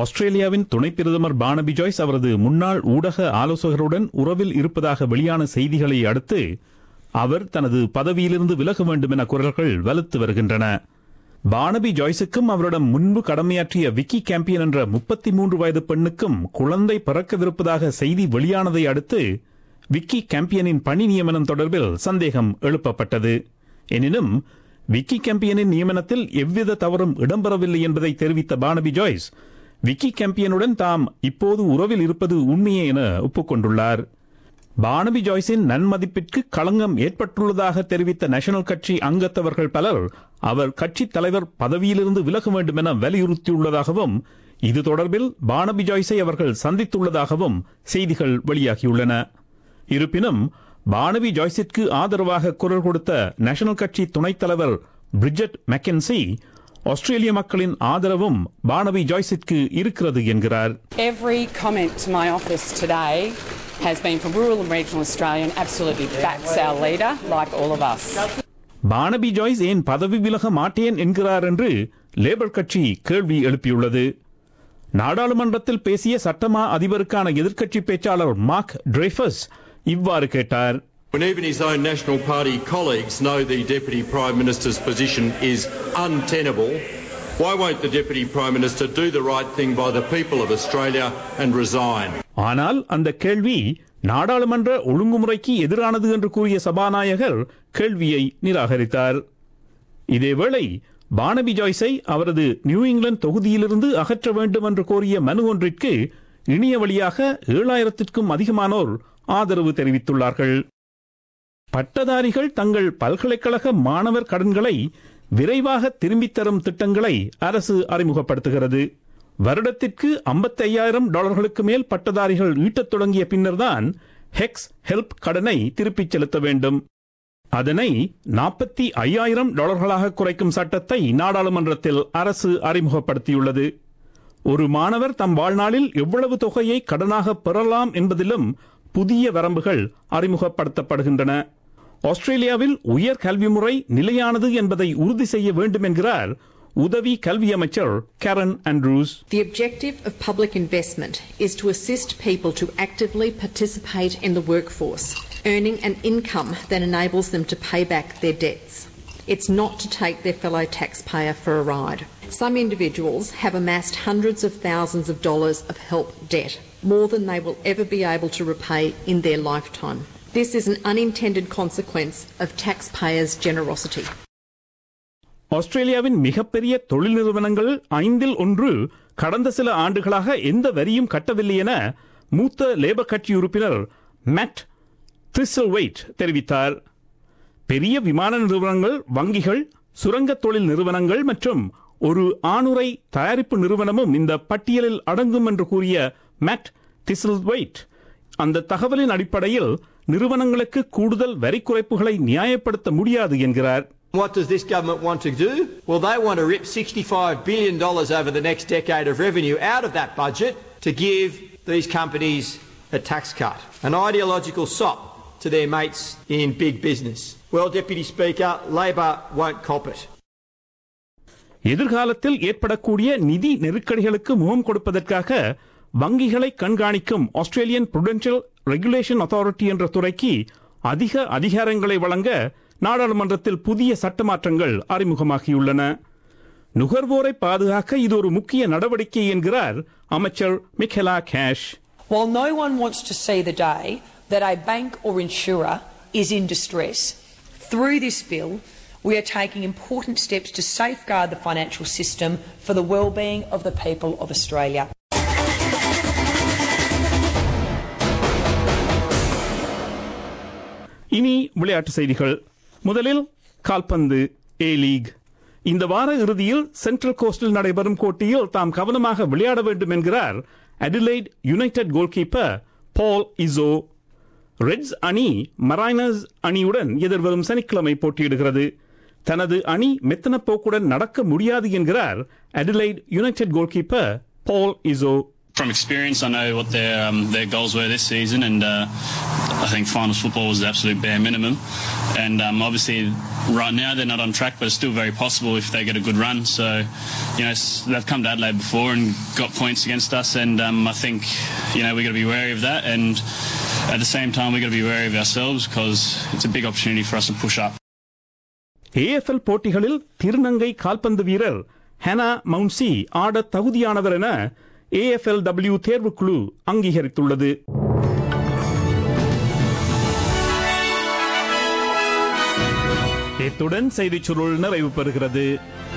ஆஸ்திரேலியாவின் துணை பிரதமர் பானபி ஜாய்ஸ் அவரது முன்னாள் ஊடக ஆலோசகருடன் உறவில் இருப்பதாக வெளியான செய்திகளை அடுத்து அவர் தனது பதவியிலிருந்து விலக வேண்டும் என குரல்கள் வலுத்து வருகின்றன பானபி ஜாய்ஸுக்கும் அவரிடம் முன்பு கடமையாற்றிய விக்கி கேம்பியன் என்ற முப்பத்தி மூன்று வயது பெண்ணுக்கும் குழந்தை பிறக்கவிருப்பதாக செய்தி வெளியானதை அடுத்து விக்கி கேம்பியனின் பணி நியமனம் தொடர்பில் சந்தேகம் எழுப்பப்பட்டது எனினும் விக்கி கேம்பியனின் நியமனத்தில் எவ்வித தவறும் இடம்பெறவில்லை என்பதை தெரிவித்த பானபி ஜாய்ஸ் விக்கி கேம்பியனுடன் தாம் இப்போது உறவில் இருப்பது உண்மையே என ஒப்புக்கொண்டுள்ளார் பானபி ஜாய்ஸின் நன்மதிப்பிற்கு களங்கம் ஏற்பட்டுள்ளதாக தெரிவித்த நேஷனல் கட்சி அங்கத்தவர்கள் பலர் அவர் கட்சித் தலைவர் பதவியிலிருந்து விலக வேண்டும் என வலியுறுத்தியுள்ளதாகவும் இது தொடர்பில் பானபி ஜாய்ஸை அவர்கள் சந்தித்துள்ளதாகவும் செய்திகள் வெளியாகியுள்ளன இருப்பினும் பானபி ஜாய்ஸிற்கு ஆதரவாக குரல் கொடுத்த நேஷனல் கட்சி துணைத் தலைவர் பிரிஜட் மெக்கன்சி ஆஸ்திரேலிய மக்களின் ஆதரவும் பானபி ஜாய்ஸிற்கு இருக்கிறது என்கிறார் Every comment to my office today has been from rural and regional Australia and absolutely backs our leader, like all of us. Barnaby Joyce ஏன் பதவி விலக மாட்டேன் என்கிறார் என்று லேபர் கட்சி கேள்வி எழுப்பியுள்ளது நாடாளுமன்றத்தில் பேசிய சட்டமா அதிபருக்கான எதிர்க்கட்சி பேச்சாளர் மார்க் டிரைஃபஸ் இவ்வாறு கேட்டார் When even his own National Party colleagues know the Deputy Prime Minister's position is untenable, why won't the Deputy Prime Minister do the right thing by the people of Australia and resign? ஆனால் அந்த கேள்வி நாடாளுமன்ற ஒழுங்குமுறைக்கு எதிரானது என்று கூறிய சபாநாயகர் கேள்வியை நிராகரித்தார் இதேவேளை பானபி ஜாய்ஸை அவரது நியூ இங்கிலாந்து தொகுதியிலிருந்து அகற்ற வேண்டும் என்று கோரிய மனு ஒன்றிற்கு இணைய வழியாக ஏழாயிரத்திற்கும் அதிகமானோர் ஆதரவு தெரிவித்துள்ளார்கள் பட்டதாரிகள் தங்கள் பல்கலைக்கழக மாணவர் கடன்களை விரைவாக திரும்பித் தரும் திட்டங்களை அரசு அறிமுகப்படுத்துகிறது வருடத்திற்கு 55000 டாலர்களுக்கு மேல் பட்டதாரிகள் ஈட்டத் தொடங்கிய பின்னர்தான் ஹெக்ஸ் ஹெல்ப் கடனை திருப்பிச் செலுத்த வேண்டும் அதனை நாற்பத்தி ஐயாயிரம் டாலர்களாக குறைக்கும் சட்டத்தை நாடாளுமன்றத்தில் அரசு அறிமுகப்படுத்தியுள்ளது ஒரு மாணவர் தம் வாழ்நாளில் எவ்வளவு தொகையை கடனாக பெறலாம் என்பதிலும் புதிய வரம்புகள் அறிமுகப்படுத்தப்படுகின்றன ஆஸ்திரேலியாவில் உயர் கல்வி முறை நிலையானது என்பதை உறுதி செய்ய வேண்டும் என்கிறார் உதவி கல்வி அமைச்சர் Karen Andrews The objective of public investment is to assist people to actively participate in the workforce, earning an income that enables them to pay back their debts. It's not to take their fellow taxpayer for a ride. Some individuals have amassed hundreds of thousands of dollars of help debt, more than they will ever be able to repay in their lifetime. This is an unintended consequence of taxpayers' generosity. ஆஸ்திரேலியாவின் மிகப்பெரிய தொழில் நிறுவனங்கள் ஐந்தில் ஒன்று கடந்த சில ஆண்டுகளாக எந்த வரியும் கட்டவில்லை என மூத்த லேபர் கட்சி உறுப்பினர் மேட் திரிசல்வைட் தெரிவித்தார் பெரிய விமான நிறுவனங்கள் வங்கிகள் சுரங்க தொழில் நிறுவனங்கள் மற்றும் ஒரு ஆணுரை தயாரிப்பு நிறுவனமும் இந்த பட்டியலில் அடங்கும் என்று கூறிய மேட் திசில்வைட் அந்த தகவலின் அடிப்படையில் நிறுவனங்களுக்கு கூடுதல் வரி குறைப்புகளை நியாயப்படுத்த முடியாது என்கிறார் What does this government want to do? Well, they want to rip $65 billion over the next decade of revenue out of that budget to give these companies a tax cut, an ideological sop to their mates in big business. Well, Deputy Speaker, Labor won't cop it. எதிர்காலத்தில் ஏற்படக்கூடிய நிதி நெருக்கடிகளுக்கு முகம் கொடுப்பதற்காக வங்கிகளை கண்காணிக்கும் Australian Prudential regulation authority என்ற துறைக்கு அதிக அதிகாரங்களை வழங்க நாடாளுமன்றத்தில் புதிய சட்ட மாற்றங்கள் அறிமுகமாகியுள்ளன நுகர்வோரை பாதுகாக்க இது ஒரு முக்கிய நடவடிக்கை என்கிறார் அமைச்சர் Michaelia Cash While no one wants to see the day that a bank or insurer is in distress, through this bill we are taking important steps to safeguard the financial system for the well-being of the people of Australia. இனி விளையாட்டு செய்திகள் முதலில் கால்பந்து ஏ league இந்த வார இறுதியில் central கோஸ்டில் நடைபெறும் போட்டியில் தாம் கவனமாக விளையாட வேண்டும் என்கிறார் Adelaide United goalkeeper Paul Izzo Reds அணி மரைனர்ஸ் அணியுடன் எதிர்வரும் சனிக்கிழமை போட்டியிடுகிறது தனது அணி மெத்தன போக்குடன் நடக்க முடியாது என்கிறார் Adelaide United goalkeeper Paul Izzo From experience, I know what their um, their goals were this season, and uh, I think finals football was the absolute bare minimum. And um, obviously, right now they're not on track, but it's still very possible if they get a good run. So, you know, it's- they've come to Adelaide before and got points against us, and um, I think, you know, we've got to be wary of that. And at the same time, we've got to be wary of ourselves because it's a big opportunity for us to push up. AFL போட்டிகளில் திருநங்கை கால்பந்து வீரர் henna மவுன்சி ஆட தகுதியானவர் என AFL W தேர்வுக்குழு அங்கீகரித்துள்ளது இத்துடன் செய்திச் சுருள் நிறைவு பெறுகிறது